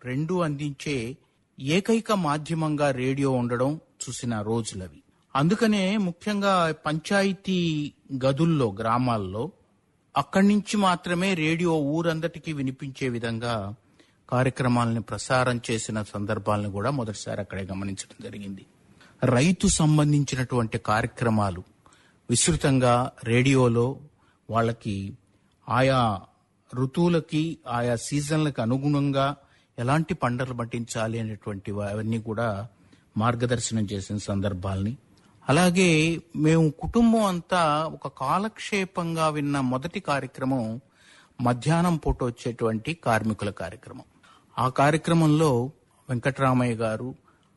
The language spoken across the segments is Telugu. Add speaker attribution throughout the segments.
Speaker 1: రెండు అందించే ఏకైక మాధ్యమంగా రేడియో ఉండడం చూసిన రోజులవి అందుకనే ముఖ్యంగా పంచాయతీ గదుల్లో గ్రామాల్లో అక్కడి నుంచి మాత్రమే రేడియో ఊరందటికీ వినిపించే విధంగా కార్యక్రమాలను ప్రసారం చేసిన సందర్భాలను కూడా మొదటిసారి అక్కడే గమనించడం జరిగింది రైతు సంబంధించినటువంటి కార్యక్రమాలు విస్తృతంగా రేడియోలో వాళ్ళకి ఆయా ఋతువులకి ఆయా సీజన్లకు అనుగుణంగా ఎలాంటి పంటలు పట్టించాలి అనేటువంటి అవన్నీ కూడా మార్గదర్శనం చేసిన సందర్భాల్ని అలాగే మేము కుటుంబం అంతా ఒక కాలక్షేపంగా విన్న మొదటి కార్యక్రమం మధ్యాహ్నం పూట వచ్చేటువంటి కార్మికుల కార్యక్రమం ఆ కార్యక్రమంలో వెంకటరామయ్య గారు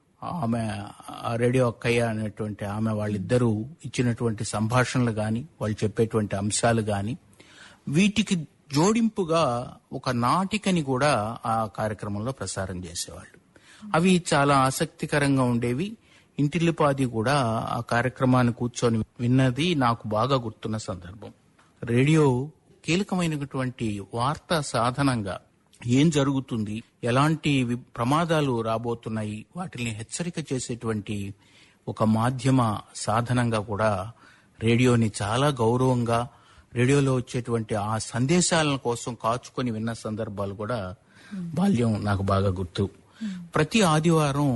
Speaker 1: ఆమె ఆ రేడియో అక్కయ్య అనేటువంటి ఆమె వాళ్ళిద్దరూ ఇచ్చినటువంటి సంభాషణలు గాని వాళ్ళు చెప్పేటువంటి అంశాలు గాని వీటికి జోడింపుగా ఒక నాటికని కూడా ఆ కార్యక్రమంలో ప్రసారం చేసేవాళ్ళు అవి చాలా ఆసక్తికరంగా ఉండేవి ఇంటిల్లిపాది కూడా ఆ కార్యక్రమాన్ని కూర్చొని విన్నది నాకు బాగా గుర్తున్న సందర్భం రేడియో కీలకమైనటువంటి వార్తా సాధనంగా ఏం జరుగుతుంది ఎలాంటి వి- ప్రమాదాలు రాబోతున్నాయి వాటిని హెచ్చరిక చేసేటువంటి ఒక మాధ్యమ సాధనంగా కూడా రేడియోని చాలా గౌరవంగా రేడియోలో వచ్చేటువంటి ఆ సందేశాల కోసం కాచుకొని విన్న సందర్భాలు కూడా బాల్యం నాకు బాగా గుర్తు ప్రతి ఆదివారం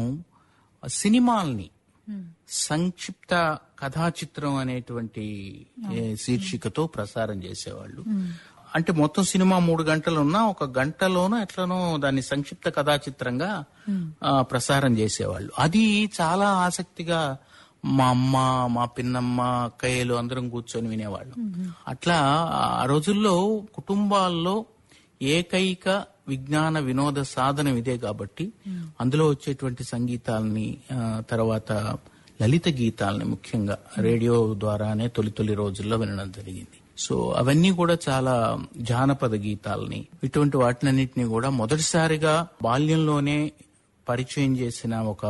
Speaker 1: సినిమాల్ని సంక్షిప్త కథా చిత్రం అనేటువంటి ఏ, శీర్షికతో ప్రసారం చేసేవాళ్ళు అంటే మొత్తం సినిమా మూడు గంటలు ఉన్నా ఒక గంటలోనో ఎట్లనో దాన్ని సంక్షిప్త కథా చిత్రంగా ఆ, ప్రసారం చేసేవాళ్ళు అది చాలా ఆసక్తిగా మా అమ్మ మా పిన్నమ్మ అక్కయ్యలు అందరం కూర్చొని వినేవాళ్ళు అట్లా ఆ రోజుల్లో కుటుంబాల్లో ఏకైక విజ్ఞాన వినోద సాధనం ఇదే కాబట్టి అందులో వచ్చేటువంటి సంగీతాలని ఆ, తర్వాత లలిత గీతాలని ముఖ్యంగా రేడియో ద్వారానే తొలి తొలి రోజుల్లో వినడం జరిగింది సో అవన్నీ కూడా చాలా జానపద గీతాలని ఇటువంటి వాటినన్నింటినీ కూడా మొదటిసారిగా బాల్యంలోనే పరిచయం చేసిన ఒక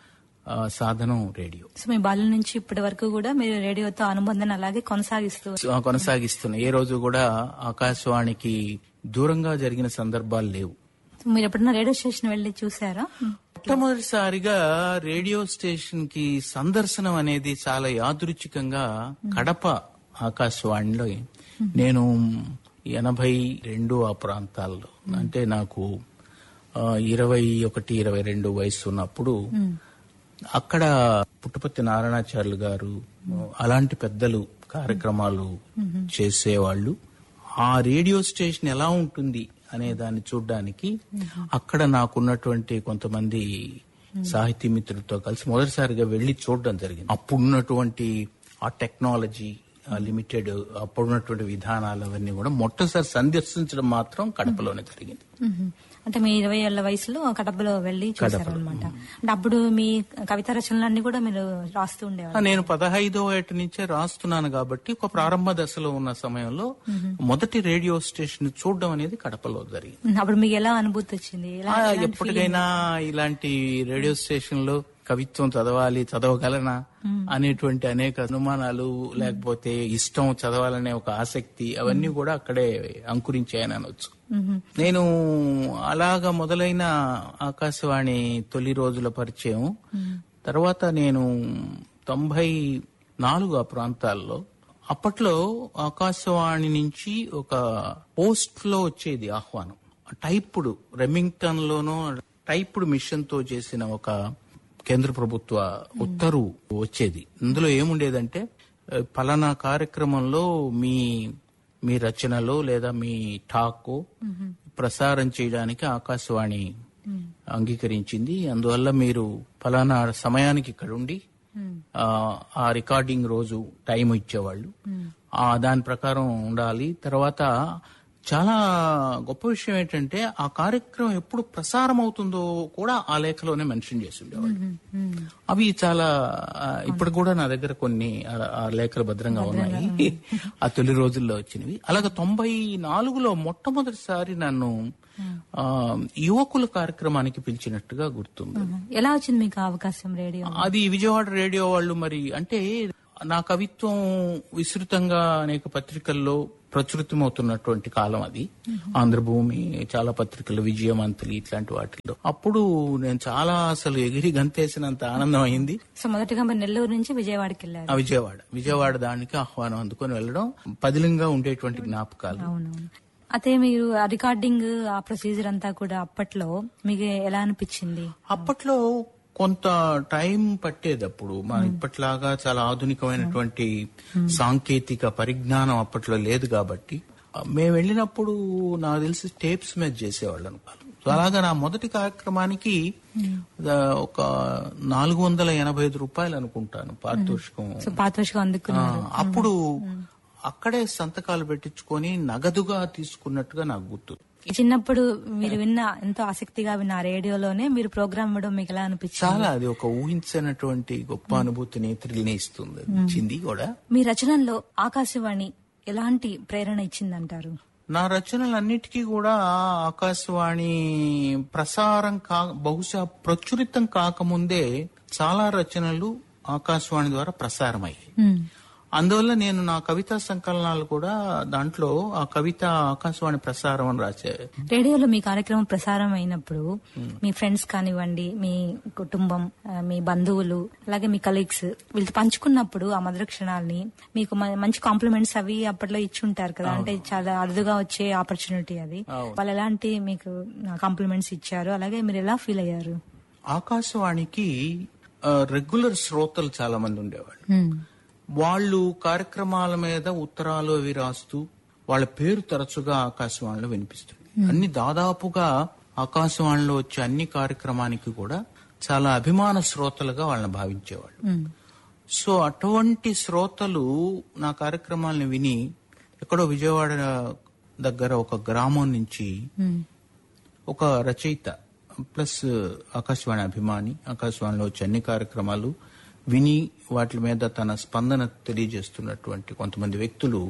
Speaker 1: ఆ, సాధనం రేడియో
Speaker 2: సో మీ బాల్యం నుంచి ఇప్పటి వరకు కూడా మీరు రేడియోతో అనుబంధాన్ని అలాగే కొనసాగిస్తూ
Speaker 1: సో కొనసాగిస్తున్నాయి ఏ రోజు కూడా ఆకాశవాణికి దూరంగా జరిగిన సందర్భాలు లేవు
Speaker 2: సో మీరు ఎప్పుడైనా రేడియో స్టేషన్ వెళ్ళి చూసారా
Speaker 1: మొట్టమొదటిసారిగా రేడియో స్టేషన్ కి సందర్శనం అనేది చాలా యాదృచ్ఛికంగా కడప ఆకాశవాణిలో నేను ఎనభై రెండు ఆ ప్రాంతాల్లో అంటే నాకు ఆ, ఇరవై ఒకటి ఇరవై రెండు వయసు ఉన్నప్పుడు అక్కడ పుట్టపర్తి నారాయణాచార్యులు గారు అలాంటి పెద్దలు కార్యక్రమాలు చేసేవాళ్ళు ఆ రేడియో స్టేషన్ ఎలా ఉంటుంది అనే దాన్ని చూడడానికి అక్కడ నాకున్నటువంటి కొంతమంది సాహితీ మిత్రులతో కలిసి మొదటిసారిగా వెళ్లి చూడడం జరిగింది అప్పుడున్నటువంటి ఆ టెక్నాలజీ ఆ లిమిటెడ్ అప్పుడున్నటువంటి విధానాలు అవన్నీ కూడా మొట్టసారి సందర్శించడం మాత్రం కడపలోనే జరిగింది
Speaker 2: మ్మ్. అంటే మీ ఇరవై ఏళ్ల వయసులో కడపలో వెళ్ళి చూసారనమాట అంటే అప్పుడు మీ కవిత రచనలన్నీ కూడా మీరు రాస్తూ ఉండేవారు
Speaker 1: ఆ, నేను పదహైదో ఏట నుంచే రాస్తున్నాను కాబట్టి ఒక ప్రారంభ దశలో ఉన్న సమయంలో మొదటి రేడియో స్టేషన్ చూడడం అనేది కడపలో జరిగింది
Speaker 2: అప్పుడు మీకు ఎలా అనుభూతి వచ్చింది ఎలా
Speaker 1: ఆ,
Speaker 2: ఎలాంటి
Speaker 1: ఎప్పటికైనా ఇలాంటి రేడియో స్టేషన్ లో కవిత్వం చదవాలి చదవగలనా అనేటువంటి అనేక అనుమానాలు లేకపోతే ఇష్టం చదవాలనే ఒక ఆసక్తి అవన్నీ కూడా అక్కడే అంకురించాయని అనొచ్చు
Speaker 2: మ్మ్.
Speaker 1: నేను అలాగా మొదలైన ఆకాశవాణి తొలి రోజుల పరిచయం తర్వాత నేను తొంభై నాలుగు ఆ ప్రాంతాల్లో అప్పట్లో ఆకాశవాణి నుంచి ఒక పోస్ట్ లో వచ్చేది ఆహ్వానం టైప్డ్ రెమింగ్టన్ లోనూ టైప్డ్ మిషన్ తో చేసిన ఒక కేంద్ర ప్రభుత్వ ఉత్తర్వు వచ్చేది ఇందులో ఏముండేదంటే ఆ, పలానా కార్యక్రమంలో మీ మీ రచనలో లేదా మీ టాక్ ప్రసారం చేయడానికి ఆకాశవాణి అంగీకరించింది అందువల్ల మీరు ఫలానా సమయానికి ఇక్కడ ఉండి ఆ, ఆ రికార్డింగ్ రోజు టైం ఇచ్చేవాళ్ళు ఆ దాని ప్రకారం ఉండాలి తర్వాత చాలా గొప్ప విషయం ఏంటంటే ఆ కార్యక్రమం ఎప్పుడు ప్రసారం అవుతుందో కూడా ఆ లేఖలోనే మెన్షన్ చేసి ఉండేవాళ్ళు అవి చాలా ఆ, ఇప్పుడు కూడా నా దగ్గర కొన్ని ఆ- ఆ లేఖలు భద్రంగా ఉన్నాయి ఆ తొలి రోజుల్లో వచ్చినవి అలాగే తొంభై నాలుగులో మొట్టమొదటిసారి నన్ను ఆ, యువకుల కార్యక్రమానికి పిలిచినట్టుగా గుర్తుంది
Speaker 2: ఎలా వచ్చింది మీకు ఆ అవకాశం రేడియో
Speaker 1: అది విజయవాడ రేడియో వాళ్ళు మరి అంటే నా కవిత్వం విస్తృతంగా అనేక పత్రికల్లో ప్రచురితమవుతున్నటువంటి కాలం అది ఆంధ్రభూమి చాలా పత్రికలు విజయమంతులు ఇట్లాంటి వాటిల్లో అప్పుడు నేను చాలా అసలు ఎగిరి గంతేసినంత ఆనందం అయింది
Speaker 2: సో మొదటగా మీరు నెల్లూరు నుంచి విజయవాడకి వెళ్ళారు
Speaker 1: ఆ విజయవాడ విజయవాడ దానికి ఆహ్వానం అందుకొని వెళ్ళడం పదిలంగా ఉండేటువంటి జ్ఞాపకాలు
Speaker 2: అవునవును అయితే మీరు ఆ రికార్డింగ్ ఆ ప్రొసీజర్ అంతా కూడా అప్పట్లో మీకు ఎలా అనిపించింది
Speaker 1: అప్పట్లో కొంత టైం పట్టేది అప్పుడు మన ఇప్పట్లాగా చాలా ఆధునికమైనటువంటి సాంకేతిక పరిజ్ఞానం అప్పట్లో లేదు కాబట్టి మేము వెళ్ళినప్పుడు నాకు తెలిసి టేప్స్ మీద చేసేవాళ్ళం సో అలాగా నా మొదటి కార్యక్రమానికి ఆ, ఒక నాలుగు వందల ఎనభై ఐదు రూపాయలు అనుకుంటాను పారితోషికం
Speaker 2: సో పాతోషికం
Speaker 1: ఆ,
Speaker 2: అందుకున్నారు
Speaker 1: అప్పుడు అక్కడే సంతకాలు పెట్టించుకొని నగదుగా తీసుకున్నట్టుగా నాకు గుర్తు
Speaker 2: చిన్నప్పుడు మీరు విన్న ఎంతో ఆసక్తిగా విన్న ఆ రేడియోలోనే మీరు ప్రోగ్రామ్ ఇవ్వడం మీకు ఎలా అనిపించింది
Speaker 1: చాలా అది ఒక ఊహించినటువంటి గొప్ప అనుభూతిని థ్రిల్ని ఇస్తుంది అది ఇచ్చింది కూడా
Speaker 2: మీ రచనల్లో ఆకాశవాణి ఎలాంటి ప్రేరణ ఇచ్చిందంటారు
Speaker 1: నా రచనలన్నిటికీ కూడా ఆకాశవాణి ప్రసారం కా బహుశా ప్రచురితం కాకముందే చాలా రచనలు ఆకాశవాణి ద్వారా ప్రసారమయ్యాయి
Speaker 2: ఉమ్,
Speaker 1: అందువల్ల నేను నా కవితా సంకలనాలు కూడా దాంట్లో ఆ కవిత ఆకాశవాణి ప్రసారం అని రాసే
Speaker 2: రేడియోలో మీ కార్యక్రమం ప్రసారం అయినప్పుడు మీ ఫ్రెండ్స్ కానివ్వండి మీ కుటుంబం ఆ, మీ బంధువులు అలాగే మీ కలీగ్స్ వీళ్ళతో పంచుకున్నప్పుడు ఆ మధుర క్షణాల్ని మీకు మ- మంచి కాంప్లిమెంట్స్ అవి అప్పట్లో ఇచ్చుంటారు కదా అంటే చాలా అరుదుగా వచ్చే ఆపర్చునిటీ అది
Speaker 1: అవును.
Speaker 2: వాళ్ళు ఎలాంటి మీకు కాంప్లిమెంట్స్ ఇచ్చారు అలాగే మీరు ఎలా ఫీల్ అయ్యారు
Speaker 1: ఆకాశవాణికి రెగ్యులర్ శ్రోతలు చాలా మంది ఉండేవాళ్ళు
Speaker 2: ఉమ్,
Speaker 1: వాళ్ళు కార్యక్రమాల మీద ఉత్తరాలు అవి రాస్తూ వాళ్ళ పేరు తరచుగా ఆకాశవాణిలో వినిపిస్తుంది అన్ని దాదాపుగా ఆకాశవాణిలో వచ్చే అన్ని కార్యక్రమానికి కూడా చాలా అభిమాన శ్రోతలుగా వాళ్ళని భావించేవాళ్ళు
Speaker 2: ఉమ్,
Speaker 1: సో అటువంటి శ్రోతలు నా కార్యక్రమాలను విని ఎక్కడో విజయవాడ దగ్గర ఒక గ్రామం నుంచి
Speaker 2: ఉమ్,
Speaker 1: ఒక రచయిత ప్లస్ ఆకాశవాణి అభిమాని ఆకాశవాణిలో వచ్చే అన్ని కార్యక్రమాలు విని వాటి మీద తన స్పందన తెలియజేస్తున్నటువంటి కొంతమంది వ్యక్తులు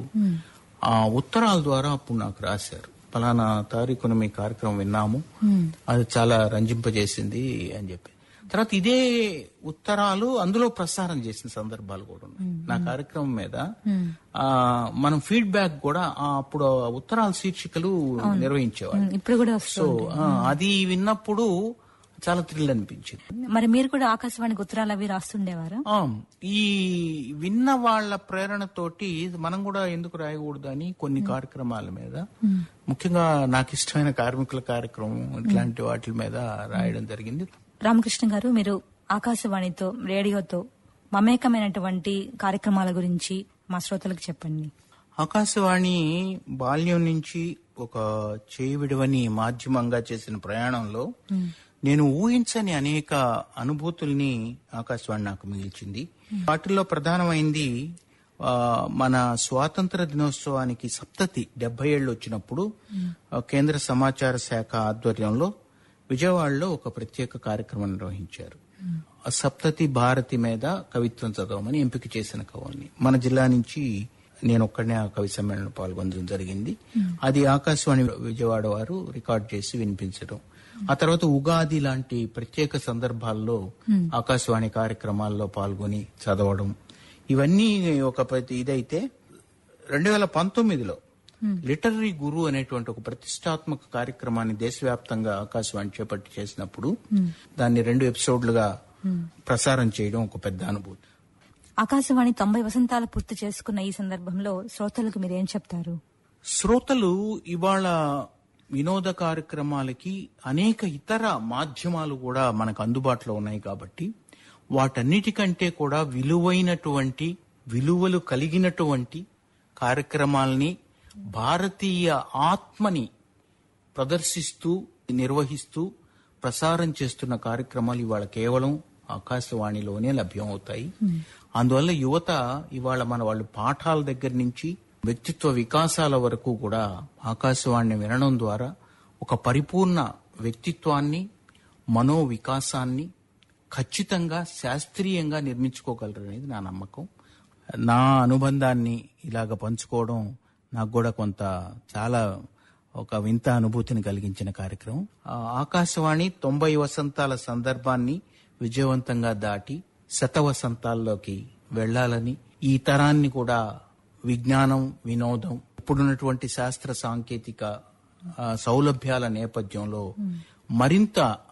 Speaker 1: ఆ ఉత్తరాల ద్వారా అప్పుడు నాకు రాశారు ఫలానా తారీఖున మీ కార్యక్రమం విన్నాము
Speaker 2: ఉమ్,
Speaker 1: అది చాలా రంజింపజేసింది అని చెప్పి తర్వాత ఇదే ఉత్తరాలు అందులో ప్రసారం చేసిన సందర్భాలు కూడా ఉన్నాయి నా కార్యక్రమం మీద
Speaker 2: ఉమ్.
Speaker 1: ఆ మనం ఫీడ్బ్యాక్ కూడా ఆ అప్పుడు ఆ ఉత్తరాల శీర్షికలు నిర్వహించేవాళ్ళు
Speaker 2: ఉమ్, ఇప్పుడు కూడా
Speaker 1: సో
Speaker 2: వస్తుంది
Speaker 1: ఆ, అది విన్నప్పుడు చాలా థ్రిల్ అనిపించింది
Speaker 2: మరి మీరు కూడా ఆకాశవాణికి ఉత్తరాలు అవి రాస్తుండేవారా
Speaker 1: ఆ, ఈ విన్న వాళ్ళ ప్రేరణతోటి మనం కూడా ఎందుకు రాయకూడదు అని కొన్ని కార్యక్రమాల మీద ముఖ్యంగా నాకు ఇష్టమైన కార్మికుల కార్యక్రమం ఇట్లాంటి వాటి మీద రాయడం జరిగింది
Speaker 2: రామకృష్ణ గారు మీరు ఆకాశవాణితో రేడియోతో మమేకమైనటువంటి కార్యక్రమాల గురించి మా శ్రోతలకు చెప్పండి
Speaker 1: ఆకాశవాణి బాల్యం నుంచి ఒక చేయి విడవని మాధ్యమంగా చేసిన ప్రయాణంలో నేను ఊహించని అనేక అనుభూతుల్ని ఆకాశవాణి నాకు మిగిల్చింది వాటిల్లో ప్రధానమైంది ఆ, మన స్వాతంత్ర దినోత్సవానికి సప్తతి డెబ్బై ఏళ్ళు వచ్చినప్పుడు ఆ, కేంద్ర సమాచార శాఖ ఆధ్వర్యంలో విజయవాడలో ఒక ప్రత్యేక కార్యక్రమం నిర్వహించారు ఆ సప్తతి భారతి మీద కవిత్వం చదవమని ఎంపిక చేసిన కవుల్ని మన జిల్లా నుంచి నేను ఒక్కడనే ఆ కవి సమ్మేళనంలో పాల్గొనడం జరిగింది అది ఆకాశవాణి విజయవాడ వారు రికార్డ్ చేసి వినిపించడం ఆ తర్వాత ఉగాది లాంటి ప్రత్యేక సందర్భాల్లో ఆకాశవాణి కార్యక్రమాల్లో పాల్గొని చదవడం ఇవన్నీ ఒక ప్రతి ఇదైతే రెండు వేల పంతొమ్మిదిలో లిటరరీ గురు అనేటువంటి ఒక ప్రతిష్టాత్మక కార్యక్రమాన్ని దేశవ్యాప్తంగా ఆకాశవాణి చేపట్టి చేసినప్పుడు దాన్ని రెండు ఎపిసోడ్లుగా ప్రసారం చేయడం ఒక పెద్ద అనుభూతి
Speaker 2: ఆకాశవాణి తొంభై వసంతాలు పూర్తి చేసుకున్న ఈ సందర్భంలో శ్రోతలకు మీరేం చెప్తారు
Speaker 1: శ్రోతలు ఇవాళ వినోద కార్యక్రమాలకి అనేక ఇతర మాధ్యమాలు కూడా మనకు అందుబాటులో ఉన్నాయి కాబట్టి వాటన్నిటికంటే కూడా విలువైనటువంటి విలువలు కలిగినటువంటి కార్యక్రమాల్ని భారతీయ ఆత్మని ప్రదర్శిస్తూ నిర్వహిస్తూ ప్రసారం చేస్తున్న కార్యక్రమాలు ఇవాళ కేవలం ఆకాశవాణిలోనే లభ్యమవుతాయి అందువల్ల యువత ఇవాళ మన వాళ్ళు పాఠాల దగ్గర నుంచి వ్యక్తిత్వ వికాసాల వరకు కూడా ఆకాశవాణిని వినడం ద్వారా ఒక పరిపూర్ణ వ్యక్తిత్వాన్ని మనో వికాసాన్ని ఖచ్చితంగా శాస్త్రీయంగా నిర్మించుకోగలరు అనేది నా నమ్మకం నా అనుబంధాన్ని ఇలాగ పంచుకోవడం నాకు కూడా కొంత చాలా ఒక వింత అనుభూతిని కలిగించిన కార్యక్రమం ఆ ఆకాశవాణి తొంభై వసంతాల సందర్భాన్ని విజయవంతంగా దాటి శత వసంతాల్లోకి వెళ్లాలని ఈ తరాన్ని కూడా విజ్ఞానం వినోదం ఇప్పుడున్నటువంటి శాస్త్ర సాంకేతిక ఆ, సౌలభ్యాల నేపథ్యంలో మరింత